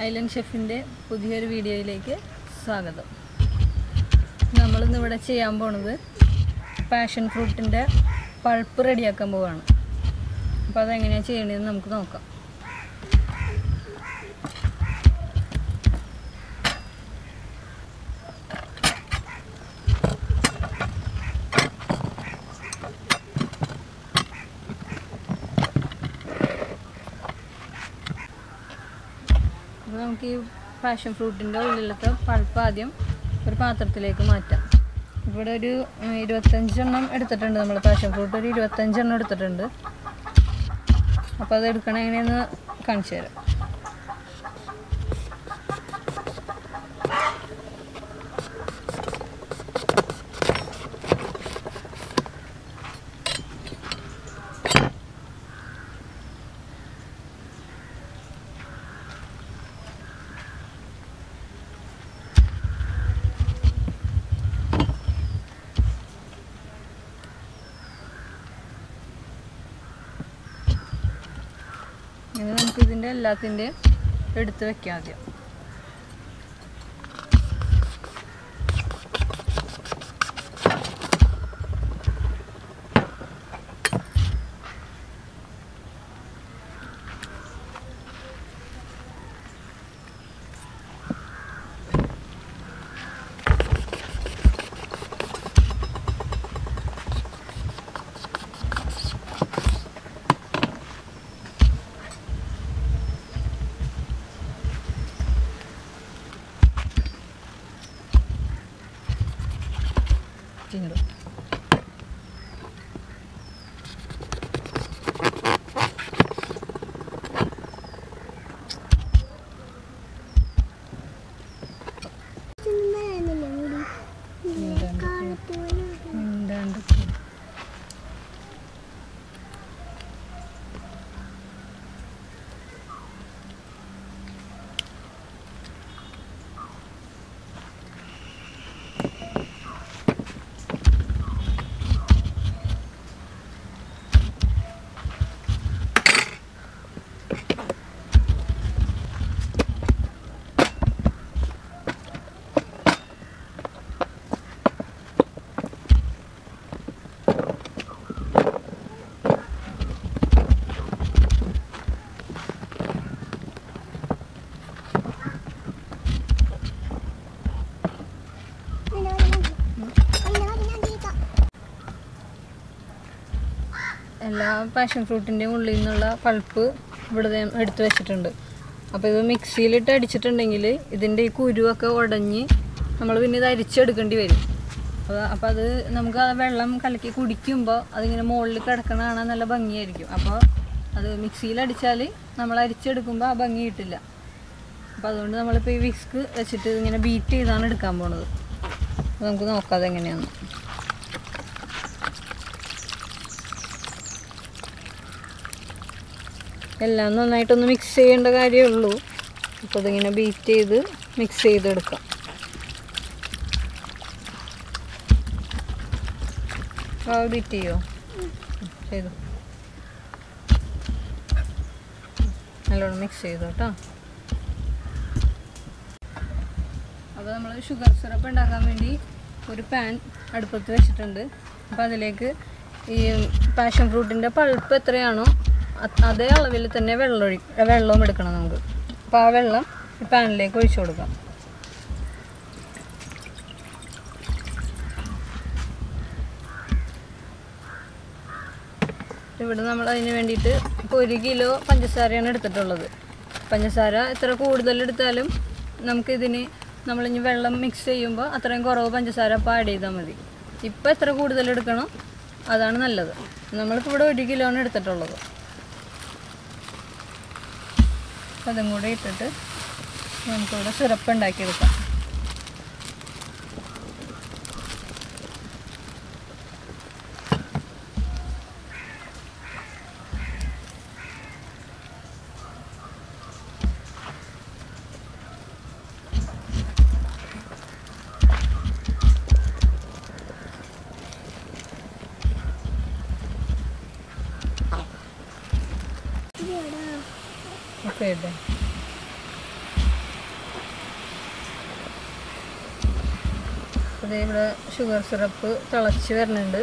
Island ഷെഫിൻ്റെ പുതിയൊരു വീഡിയോയിലേക്ക് സ്വാഗതം നമ്മളിന്ന് ഇവിടെ ചെയ്യാൻ പോണത് പാഷൻ ഫ്രൂട്ടിൻ്റെ പൾപ്പ് റെഡിയാക്കാൻ പോവാണ് അപ്പോൾ അതെങ്ങനെയാണ് ചെയ്യണതെന്ന് നമുക്ക് നോക്കാം അപ്പോൾ നമുക്ക് ഈ പാഷൻ ഫ്രൂട്ടിൻ്റെ ഉള്ളിലത്തെ പൾപ്പ് ആദ്യം ഒരു പാത്രത്തിലേക്ക് മാറ്റാം ഇവിടെ ഒരു ഉം, ഇരുപത്തഞ്ചെണ്ണം എടുത്തിട്ടുണ്ട് നമ്മൾ പാഷൻ ഫ്രൂട്ട് ഒരു ഇരുപത്തഞ്ചെണ്ണം എടുത്തിട്ടുണ്ട് അപ്പോൾ അത് എടുക്കണ എങ്ങനെയെന്ന് കാണിച്ചു തരാം ഇനി നമുക്ക് ഇതിൻ്റെ എല്ലാത്തിൻ്റെയും എടുത്ത് വെക്കാം ആദ്യം ചിങ്ങടും മിണ്ടാണ്ട് പോയി. എല്ലാ പാഷൻ ഫ്രൂട്ടിൻ്റെയും ഉള്ളിൽ നിന്നുള്ള പൾപ്പ് ഇവിടെ ദേ എടുത്ത് വെച്ചിട്ടുണ്ട് അപ്പോൾ ഇത് മിക്സിയിലിട്ട് അടിച്ചിട്ടുണ്ടെങ്കിൽ ഇതിൻ്റെ ഈ കുരുവൊക്കെ ഉടഞ്ഞ് നമ്മൾ പിന്നെ ഇത് അരിച്ചെടുക്കേണ്ടി വരും അപ്പോൾ അപ്പോൾ അത് നമുക്ക് ആ വെള്ളം കലക്കി കുടിക്കുമ്പോൾ അതിങ്ങനെ മുകളിൽ കിടക്കണ കാണാൻ നല്ല ഭംഗിയായിരിക്കും അപ്പോൾ അത് മിക്സിയിൽ അടിച്ചാൽ നമ്മൾ അരിച്ചെടുക്കുമ്പോൾ ആ ഭംഗി കിട്ടില്ല അപ്പോൾ അതുകൊണ്ട് നമ്മളിപ്പോൾ ഈ വിസ്ക് വെച്ചിട്ട് ഇങ്ങനെ ബീറ്റ് ചെയ്താണ് എടുക്കാൻ പോണത് അപ്പോൾ നമുക്ക് നോക്കാം അതെങ്ങനെയാണെന്ന് എല്ലാം നന്നായിട്ടൊന്ന് മിക്സ് ചെയ്യേണ്ട കാര്യമേ ഉള്ളൂ അപ്പോൾ ഇതിങ്ങനെ ബീറ്റ് ചെയ്ത് മിക്സ് ചെയ്തെടുക്കാം ആ ബീറ്റ് ചെയ്യോ ചെയ്തു നല്ലോണം മിക്സ് ചെയ്തു കേട്ടോ അപ്പോൾ നമ്മൾ ഷുഗർ സിറപ്പ് ഉണ്ടാക്കാൻ വേണ്ടി ഒരു പാൻ അടുപ്പത്ത് വെച്ചിട്ടുണ്ട് അപ്പോൾ അതിലേക്ക് ഈ പാഷൻ ഫ്രൂട്ടിൻ്റെ പൾപ്പ് എത്രയാണോ അത് അതേ അളവിൽ തന്നെ വെള്ളം ഒഴി വെള്ളവും എടുക്കണം നമുക്ക് അപ്പോൾ ആ വെള്ളം ഈ പാനിലേക്ക് ഒഴിച്ചു കൊടുക്കാം ഇവിടെ നമ്മൾ അതിന് വേണ്ടിയിട്ട് ഇപ്പോൾ ഒരു കിലോ പഞ്ചസാരയാണ് എടുത്തിട്ടുള്ളത് പഞ്ചസാര എത്ര കൂടുതൽ എടുത്താലും നമുക്കിതിന് നമ്മളിനി വെള്ളം മിക്സ് ചെയ്യുമ്പോൾ അത്രയും കുറവ് പഞ്ചസാര അപ്പോൾ ആഡ് ചെയ്താൽ മതി ഇപ്പോൾ എത്ര കൂടുതൽ എടുക്കണം അതാണ് നല്ലത് നമ്മളിപ്പോൾ ഇവിടെ ഒരു കിലോയാണ് എടുത്തിട്ടുള്ളത് അപ്പോൾ അതും കൂടെ ഇട്ടിട്ട് നമുക്കിവിടെ സിറപ്പ് ഉണ്ടാക്കിയെടുക്കാം ഒക്കെ ഇട്ടെ അതേ ഇവിടെ ഷുഗർ സിറപ്പ് തിളച്ച് വരുന്നുണ്ട്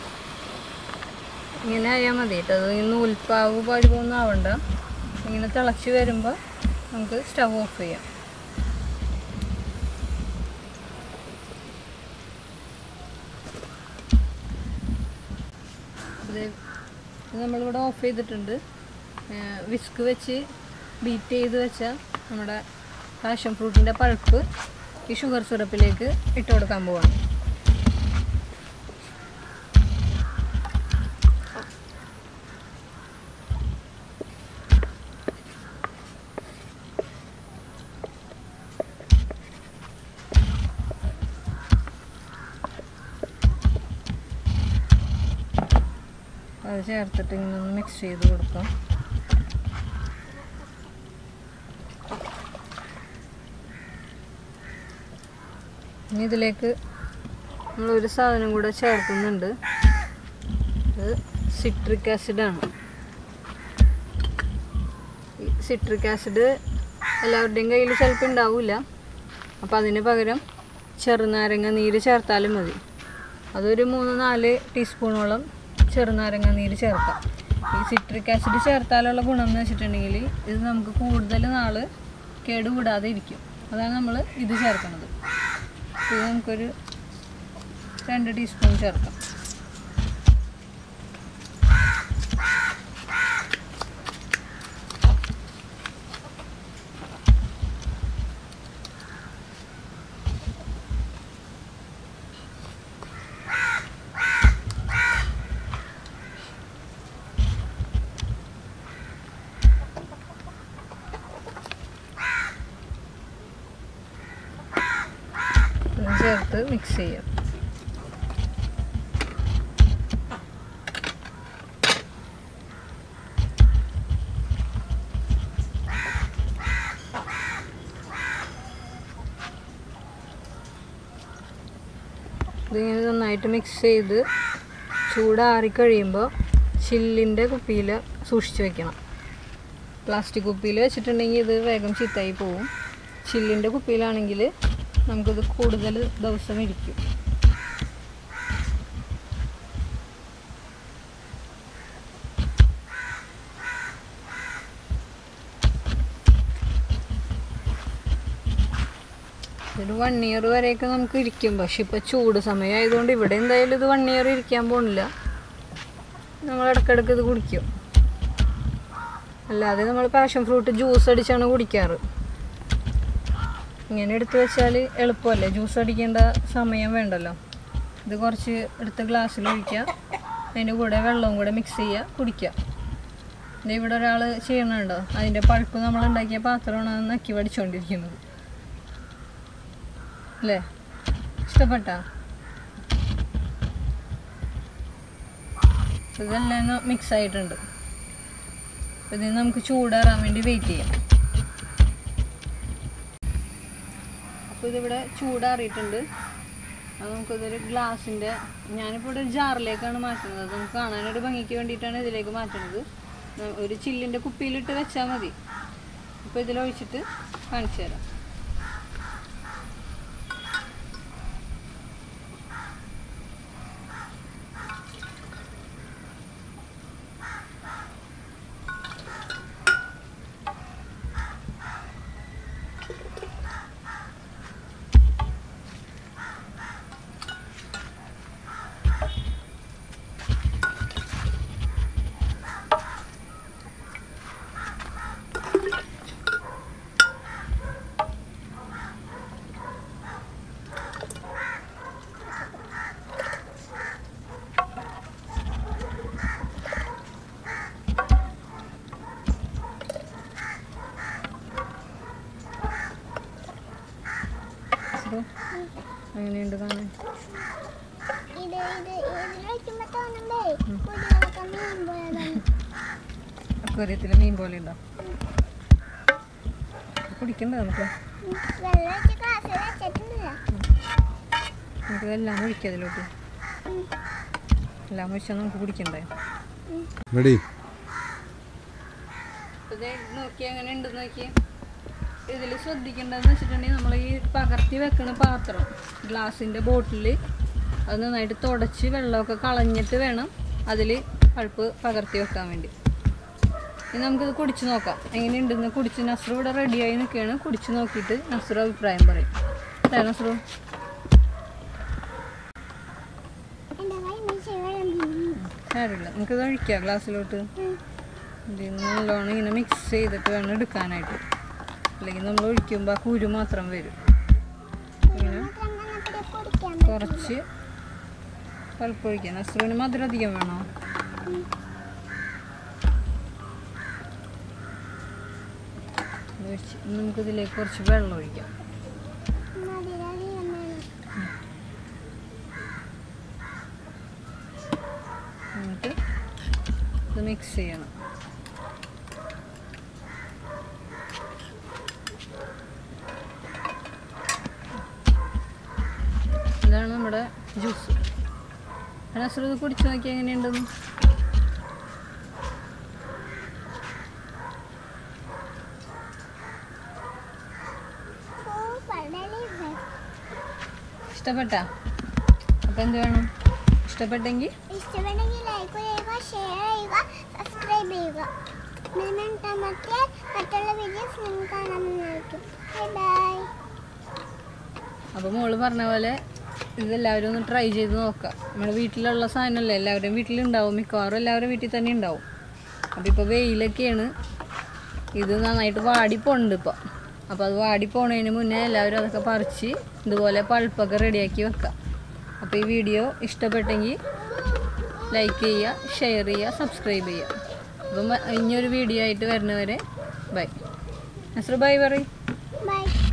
ഇങ്ങനെ ആയാൽ മതി കേട്ടോ അത് ഈ നൂൽപ്പാവ് പരുവൊന്നും ആവണ്ട ഇങ്ങനെ തിളച്ച് വരുമ്പോൾ നമുക്ക് സ്റ്റവ് ഓഫ് ചെയ്യാം ഇത് ഇത് നമ്മളിവിടെ ഓഫ് ചെയ്തിട്ടുണ്ട് വിസ്ക് വെച്ച് ബീറ്റ് ചെയ്ത് വെച്ച നമ്മുടെ പാഷൻ ഫ്രൂട്ടിൻ്റെ പൾപ്പ് ഈ ഷുഗർ സിറപ്പിലേക്ക് ഇട്ട് കൊടുക്കാൻ പോവാണ് അത് ചേർത്തിട്ട് ഇങ്ങനെ ഒന്ന് മിക്സ് ചെയ്ത് കൊടുക്കാം ഇനി ഇതിലേക്ക് നമ്മളൊരു സാധനം കൂടെ ചേർക്കുന്നുണ്ട് അത് സിട്രിക് ആസിഡാണ് സിട്രിക് ആസിഡ് എല്ലാവരുടെയും കയ്യിൽ ചിലപ്പോൾ ഉണ്ടാവില്ല അപ്പോൾ അതിന് പകരം ചെറുനാരങ്ങ നീര് ചേർത്താലും മതി അതൊരു മൂന്ന് നാല് ടീസ്പൂണോളം ചെറുനാരങ്ങ നീര് ചേർക്കാം ഈ സിട്രിക് ആസിഡ് ചേർത്താലുള്ള ഗുണം എന്ന് വെച്ചിട്ടുണ്ടെങ്കിൽ ഇത് നമുക്ക് കൂടുതൽ നാൾ കേടുകൂടാതെ ഇരിക്കും അതാണ് നമ്മൾ ഇത് ചേർക്കുന്നത് ഇത് നമുക്കൊരു രണ്ട് ടീസ്പൂൺ ചേർക്കാം ഇത് ചേർത്ത് മിക്സ് ചെയ്യാം ഇതിങ്ങനെ നന്നായിട്ട് മിക്സ് ചെയ്ത് ചൂടാറി കഴിയുമ്പോൾ ചില്ലിൻ്റെ കുപ്പിയിൽ സൂക്ഷിച്ച് വെക്കണം പ്ലാസ്റ്റിക് കുപ്പിയിൽ വെച്ചിട്ടുണ്ടെങ്കിൽ ഇത് വേഗം ചീത്തായി പോവും ചില്ലിൻ്റെ കുപ്പിയിലാണെങ്കിൽ നമുക്കിത് കൂടുതൽ ദിവസം ഇരിക്കും ഒരു വൺ ഇയർ വരെയൊക്കെ നമുക്ക് ഇരിക്കും പക്ഷെ ഇപ്പോൾ ചൂട് സമയമായതുകൊണ്ട് ഇവിടെ എന്തായാലും ഇത് വൺ ഇയർ ഇരിക്കാൻ പോണില്ല നമ്മൾ ഇടയ്ക്കിടയ്ക്ക് ഇത് കുടിക്കും അല്ലാതെ നമ്മൾ പാഷൻ ഫ്രൂട്ട് ജ്യൂസ് അടിച്ചാണ് കുടിക്കാറ് ഇങ്ങനെ എടുത്ത് വെച്ചാൽ എളുപ്പമല്ലേ ജ്യൂസ് അടിക്കേണ്ട സമയം വേണ്ടല്ലോ ഇത് കുറച്ച് എടുത്ത് ഗ്ലാസ്സിൽ ഒഴിക്കുക അതിൻ്റെ കൂടെ വെള്ളവും കൂടെ മിക്സ് ചെയ്യുക കുടിക്കുക ഇത് ഇവിടെ ഒരാൾ ചെയ്യണുണ്ടോ അതിൻ്റെ പൾപ്പ് നമ്മൾ ഉണ്ടാക്കിയ പാത്രമാണ് അത് നക്കി പഠിച്ചുകൊണ്ടിരിക്കുന്നത് അല്ലേ ഇഷ്ടപ്പെട്ടാ ഇതെല്ലാം മിക്സ് ആയിട്ടുണ്ട് അപ്പോൾ ഇതിന് നമുക്ക് ചൂടാറാൻ വേണ്ടി വെയിറ്റ് ചെയ്യാം അപ്പോൾ ഇതിവിടെ ചൂടാറിയിട്ടുണ്ട് അത് നമുക്കിതൊരു ഗ്ലാസിൻ്റെ ഞാനിപ്പോൾ ഇവിടെ ഒരു ജാറിലേക്കാണ് മാറ്റുന്നത് അത് നമുക്ക് കാണാനൊരു ഭംഗിക്ക് വേണ്ടിയിട്ടാണ് ഇതിലേക്ക് മാറ്റുന്നത് ന- ഒരു ചില്ലിൻ്റെ കുപ്പിയിലിട്ട് വെച്ചാൽ മതി അപ്പോൾ ഇതിലൊഴിച്ചിട്ട് കാണിച്ചു തരാം ഇതോ, എങ്ങനെയുണ്ട് കാണാൻ ഇത് ഇത് ഇതിൽ വെക്കുമ്പോ തോന്നുമ്പേ കുരുകളൊക്കെ മീൻ പോയതാണ് അക്വര്യത്തിൽ മീൻ പോലെ ഉണ്ടോ കുടിക്കണ്ട നമുക്ക് വെള്ളം വെച്ച് ഗ്ലാസ്സിൽ വെച്ചിട്ടുണ്ടല്ലോ നമുക്ക് എല്ലാം ഒഴിക്കാം അതിലോട്ട് എല്ലാം ഒഴിച്ചാൽ നമുക്ക് കുടിക്കണ്ടേ റെഡി ഇത് നോക്കി എങ്ങനെ ഉണ്ട് നോക്കി ഇതിൽ ശ്രദ്ധിക്കേണ്ടതെന്ന് വെച്ചിട്ടുണ്ടെങ്കിൽ നമ്മൾ ഈ പകർ പകർത്തി വെക്കണ പാത്രം ഗ്ലാസിൻ്റെ ബോട്ടിൽ അത് നന്നായിട്ട് തുടച്ച് വെള്ളമൊക്കെ കളഞ്ഞിട്ട് വേണം അതിൽ പൾപ്പ് പകർത്തി വെക്കാൻ വേണ്ടി ഇനി നമുക്കിത് കുടിച്ച് നോക്കാം എങ്ങനെയുണ്ടെന്ന് കുടിച്ച് നസ്രു ഇവിടെ റെഡിയായി നിൽക്കുകയാണ് കുടിച്ച് നോക്കിയിട്ട് നസ്രു അഭിപ്രായം പറയും അല്ലേ നസ്രു എൻ്റെ കൈ മീശ വെള്ളം കാര്യമില്ല നമുക്കിത് ഒഴിക്കാം ഗ്ലാസ്സിലോട്ട് ഇതിൽ നിന്ന് നല്ലോണം ഇങ്ങനെ മിക്സ് ചെയ്തിട്ട് വേണം എടുക്കാനായിട്ട് അല്ലെങ്കിൽ നമ്മൾ ഒഴിക്കുമ്പോൾ ആ കുരു മാത്രം വരും ഇങ്ങനെ മാത്രം വന്നപ്പോഴേ കുടിക്കാൻ കുറച്ച് പൾപ്പ് ഒഴിക്കാം നസ്രുവിന് മധുരം അധികം വേണോ ഇത് ഒഴിച്ച് ഇനി നമുക്കിതിലേക്ക് കുറച്ച് വെള്ളം ഒഴിക്കാം മധുരധികം വേണം എന്നിട്ട് ഇത് മിക്സ് ചെയ്യണം ഇതാണ് നമ്മുടെ ജ്യൂസ് നസ്രു ഇത് കുടിച്ച് നോക്കി എങ്ങനെയുണ്ടെന്ന് സൂപ്പർ ഡെലിവർ ഇഷ്ടപ്പെട്ടാ അപ്പം എന്ത് വേണം ഇഷ്ടപ്പെട്ടെങ്കിൽ ഇഷ്ടപ്പെട്ടെങ്കിൽ ലൈക്ക് ചെയ്യുക ഷെയർ ചെയ്യുക സബ്സ്ക്രൈബ് ചെയ്യുക എന്നിട്ട് മറ്റേ മറ്റുള്ള വീഡിയോസ് നിങ്ങൾക്ക് കാണാമെന്നായിരിക്കും ബൈ ബൈ അപ്പോൾ മോള് പറഞ്ഞ പോലെ ഇതെല്ലാവരും ഒന്ന് ട്രൈ ചെയ്ത് നോക്കാം നമ്മുടെ വീട്ടിലുള്ള സാധനമല്ലേ എല്ലാവരുടെയും വീട്ടിലുണ്ടാവും മിക്കവാറും എല്ലാവരും വീട്ടിൽ തന്നെ ഉണ്ടാവും അപ്പോൾ ഇപ്പോൾ വെയിലൊക്കെയാണ് ഇത് നന്നായിട്ട് വാടിപ്പോണ്ട് ഇപ്പോൾ അപ്പോൾ അത് വാടിപ്പോണതിന് മുന്നേ എല്ലാവരും അതൊക്കെ പറിച്ച് ഇതുപോലെ പൾപ്പൊക്കെ റെഡിയാക്കി വെക്കാം അപ്പോൾ ഈ വീഡിയോ ഇഷ്ടപ്പെട്ടെങ്കിൽ ലൈക്ക് ചെയ്യുക ഷെയർ ചെയ്യുക സബ്സ്ക്രൈബ് ചെയ്യുക അപ്പം ഇനിയൊരു വീഡിയോ ആയിട്ട് വരുന്നവരെ ബൈ നസ്രു ബൈ പറയും ബൈ